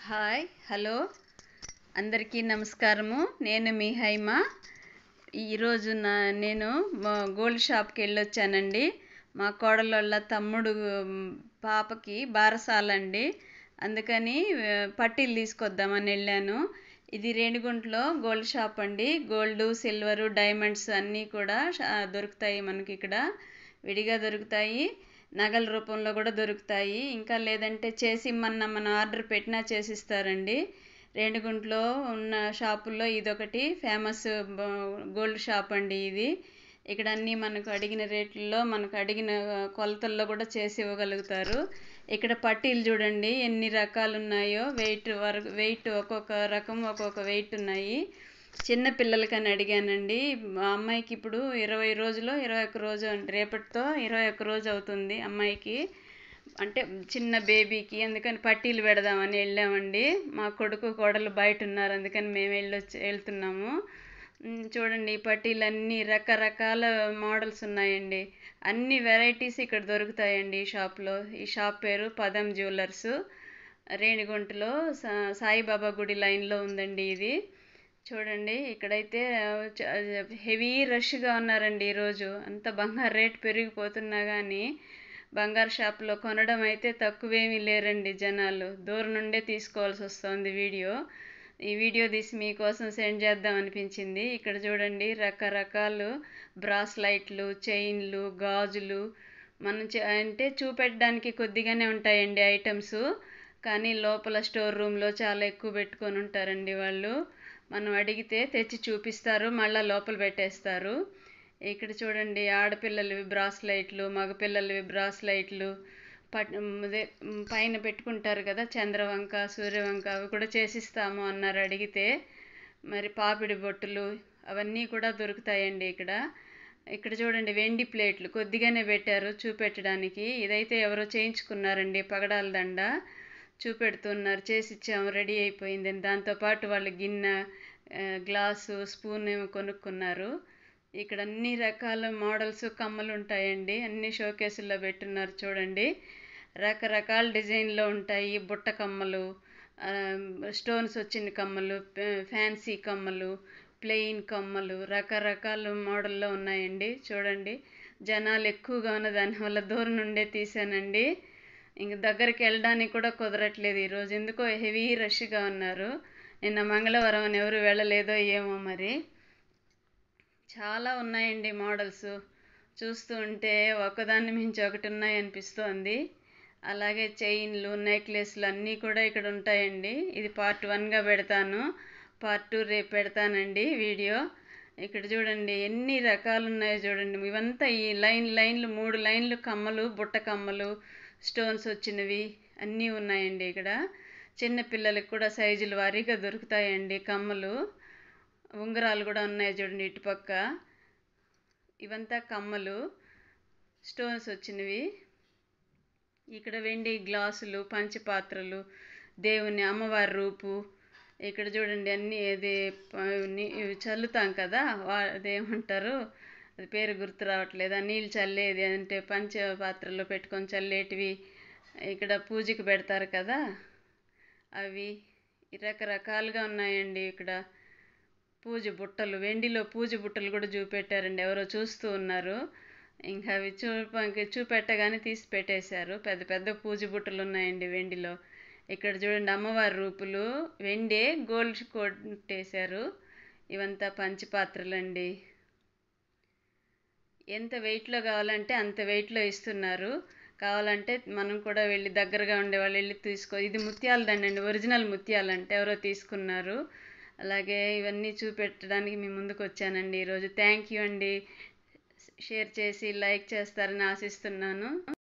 hi hello అందరికీ నమస్కారము నేను మీ హైమ ఈరోజు నా నేను మా గోల్డ్ షాప్కి వెళ్ళొచ్చానండి మా కోడలోళ్ళ తమ్ముడు మ్, పాపకి బారసాలండి అందుకని ఆ, పట్టీలు తీసుకొద్దామని వెళ్ళాను ఇది రేణిగుంటలో గోల్డ్ షాప్ అండి గోల్డ్ సిల్వరు డైమండ్స్ అన్నీ కూడా షా- దొరుకుతాయి మనకి ఇక్కడ విడిగా దొరుకుతాయి నగల రూపంలో కూడా దొరుకుతాయి ఇంకా లేదంటే చేసి మన మనం ఆర్డర్ పెట్టినా చేసిస్తారండి రేణిగుంటలో ఉన్న షాపుల్లో ఇదొకటి ఫేమస్ బ- గోల్డ్ షాప్ అండి ఇది ఇక్కడ అన్నీ మనకు అడిగిన రేట్లలో మనకు అడిగిన కొలతల్లో కూడా చేసి ఇవ్వగలుగుతారు ఇక్కడ పట్టీలు చూడండి ఎన్ని రకాలు ఉన్నాయో వెయిట్ వరకు వెయిట్ ఒక్కొక్క రకం ఒక్కొక్క వెయిట్ ఉన్నాయి చిన్న పిల్లలకని అడిగానండి మా అమ్మాయికి ఇప్పుడు ఇరవై రోజులు ఇరవై ఒక్క రోజు అంటే రేపటితో ఇరవై ఒక్క రోజు అవుతుంది అమ్మాయికి అంటే చిన్న బేబీకి అందుకని పట్టీలు పెడదామని వెళ్ళామండి మా కొడుకు కోడలు బయట ఉన్నారు అందుకని మేము వెళ్ళొచ్చి వెళ్తున్నాము ఉమ్, చూడండి ఈ పట్టీలు అన్ని రకరకాల మోడల్స్ ఉన్నాయండి అన్ని వెరైటీస్ ఇక్కడ దొరుకుతాయండి ఈ షాప్లో ఈ షాప్ పేరు పదం జ్యువెలర్స్ రేణిగుంటలో సా సాయిబాబా గుడి లైన్లో ఉందండి ఇది చూడండి ఇక్కడైతే హెవీ రష్గా ఉన్నారండి ఈరోజు అంత బంగారు రేట్ పెరిగిపోతున్నా కానీ బంగారు షాప్లో కొనడం అయితే తక్కువేమీ లేరండి జనాలు దూరం నుండే తీసుకోవాల్సి వస్తుంది వీడియో ఈ వీడియో తీసి మీకోసం సెండ్ చేద్దాం అనిపించింది ఇక్కడ చూడండి రకరకాలు బ్రాస్లైట్లు చైన్లు గాజులు మనం చే- అంటే చూపెట్టడానికి కొద్దిగానే ఉంటాయండి ఐటమ్స్ కానీ లోపల స్టోర్ రూమ్లో చాలా ఎక్కువ పెట్టుకొని ఉంటారండి వాళ్ళు మనం అడిగితే తెచ్చి చూపిస్తారు మళ్ళీ లోపల పెట్టేస్తారు ఇక్కడ చూడండి ఆడపిల్లలవి బ్రాస్లైట్లు మగపిల్లలవి బ్రాస్లైట్లు పట్ అదే మ్, పైన పెట్టుకుంటారు కదా చంద్రవంక సూర్యవంక అవి కూడా చేసిస్తాము అన్నారు అడిగితే మరి పాపిడి బొట్టులు అవన్నీ కూడా దొరుకుతాయండి ఇక్కడ ఇక్కడ చూడండి వెండి ప్లేట్లు కొద్దిగానే పెట్టారు చూపెట్టడానికి ఇదైతే ఎవరో చేయించుకున్నారండి పగడాల దండ చూపెడుతున్నారు చేసి ఇచ్చాము రెడీ అయిపోయిందని దాంతోపాటు వాళ్ళు గిన్నె ఆ, గ్లాసు స్పూన్ ఏమో కొనుక్కున్నారు ఇక్కడ అన్ని రకాల మోడల్స్ కమ్మలు ఉంటాయండి అన్ని షోకేసుల్లో పెట్టున్నారు చూడండి రకరకాల డిజైన్లో ఉంటాయి బుట్ట కమ్మలు ఆ, స్టోన్స్ వచ్చిన కమ్మలు ఫే- ఫ్యాన్సీ కమ్మలు ప్లెయిన్ కమ్మలు రకరకాల మోడల్లో ఉన్నాయండి చూడండి జనాలు ఎక్కువగా ఉన్న దానివల్ల దూరం నుండే తీసానండి ఇంక దగ్గరికి వెళ్ళడానికి కూడా కుదరట్లేదు ఈరోజు ఎందుకో హెవీ రష్గా ఉన్నారు నిన్న మంగళవారం అని ఎవరు వెళ్ళలేదో ఏమో మరి చాలా ఉన్నాయండి మోడల్స్ చూస్తూ ఉంటే ఒకదాన్ని మించి ఒకటి ఉన్నాయి అనిపిస్తోంది అలాగే చైన్లు నెక్లెస్లు అన్నీ కూడా ఇక్కడ ఉంటాయండి ఇది పార్ట్ వన్గా పెడతాను పార్ట్ టూ రేపు పెడతానండి వీడియో ఇక్కడ చూడండి ఎన్ని రకాలు ఉన్నాయో చూడండి ఇవంతా ఈ లైన్ లైన్లు మూడు లైన్లు కమ్మలు బుట్ట కమ్మలు స్టోన్స్ వచ్చినవి అన్నీ ఉన్నాయండి ఇక్కడ చిన్న పిల్లలకి కూడా సైజుల వారీగా దొరుకుతాయండి కమ్మలు ఉంగరాలు కూడా ఉన్నాయి చూడండి ఇటుపక్క ఇవంతా కమ్మలు స్టోన్స్ వచ్చినవి ఇక్కడ వెండి గ్లాసులు పంచపాత్రలు దేవుని అమ్మవారి రూపు ఇక్కడ చూడండి అన్నీ ఇది ప- ని- ఇవి చల్లుతాం కదా వా అదేమంటారు అది పేరు గుర్తు రావట్లేదు ఆ నీళ్ళు చల్లేది అంటే పంచపాత్రలో పెట్టుకొని చల్లేటివి ఇక్కడ పూజకి పెడతారు కదా అవి రకరకాలుగా ఉన్నాయండి ఇక్కడ పూజ బుట్టలు వెండిలో పూజ బుట్టలు కూడా చూపెట్టారండి ఎవరో చూస్తూ ఉన్నారు ఇంకా అవి చూ చూపెట్టగానే తీసి పెట్టేశారు పెద్ద పెద్ద పూజ బుట్టలు ఉన్నాయండి వెండిలో ఇక్కడ చూడండి అమ్మవారి రూపులు వెండే గోల్డ్ కొట్టేశారు ఇవంతా పంచపాత్రలండి ఎంత వెయిట్లో కావాలంటే అంత వెయిట్లో ఇస్తున్నారు కావాలంటే మనం కూడా వెళ్ళి దగ్గరగా ఉండే వాళ్ళు వెళ్ళి తీసుకో ఇది ముత్యాల దండ అండి ఒరిజినల్ ముత్యాలంటే ఎవరో తీసుకున్నారు అలాగే ఇవన్నీ చూపెట్టడానికి మీ ముందుకు వచ్చానండి ఈరోజు థ్యాంక్ యూ అండి షేర్ చేసి లైక్ చేస్తారని ఆశిస్తున్నాను